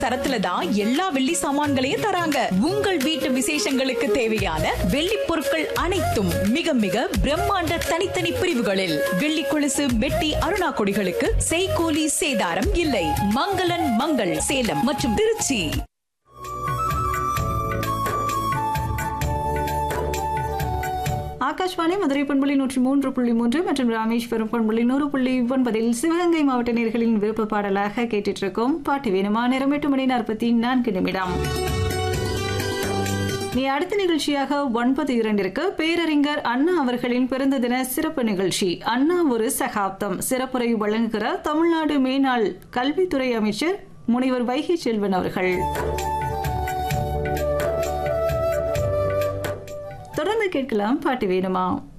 தரத்துல தான் எல்லா வெள்ளி சாமான்களையும் தராங்க உங்கள் வீட்டு விசேஷங்களுக்கு தேவையான வெள்ளி பொருட்கள் அனைத்தும் மிக மிக பிரம்மாண்ட தனித்தனி பிரிவுகளில் வெள்ளி கொலுசு மெட்டி அருணா கொடிகளுக்கு செய்கூலி சேதாரம் இல்லை மங்களன் மங்கள் சேலம் மற்றும் திருச்சி ஆகாஷ்வாணி மதுரை பண்புள்ளி நூற்றி மூன்று புள்ளி மூன்று மற்றும் ராமேஸ்வரம் பண்புள்ளி நூறு புள்ளி ஒன்பதில் சிவகங்கை மாவட்ட நேர்களின் விருப்ப பாடலாக கேட்டுட்டு இருக்கோம் பாட்டு வேணுமா நேரம் எட்டு மணி நாற்பத்தி நான்கு நிமிடம் நீ அடுத்த நிகழ்ச்சியாக ஒன்பது இரண்டிற்கு பேரறிஞர் அண்ணா அவர்களின் பிறந்த தின சிறப்பு நிகழ்ச்சி அண்ணா ஒரு சகாப்தம் சிறப்புரை வழங்குகிறார் தமிழ்நாடு மேனாள் கல்வித்துறை அமைச்சர் முனைவர் வைகை செல்வன் அவர்கள் தொடர்ந்து கேட்கலாம் பாட்டு வேணுமா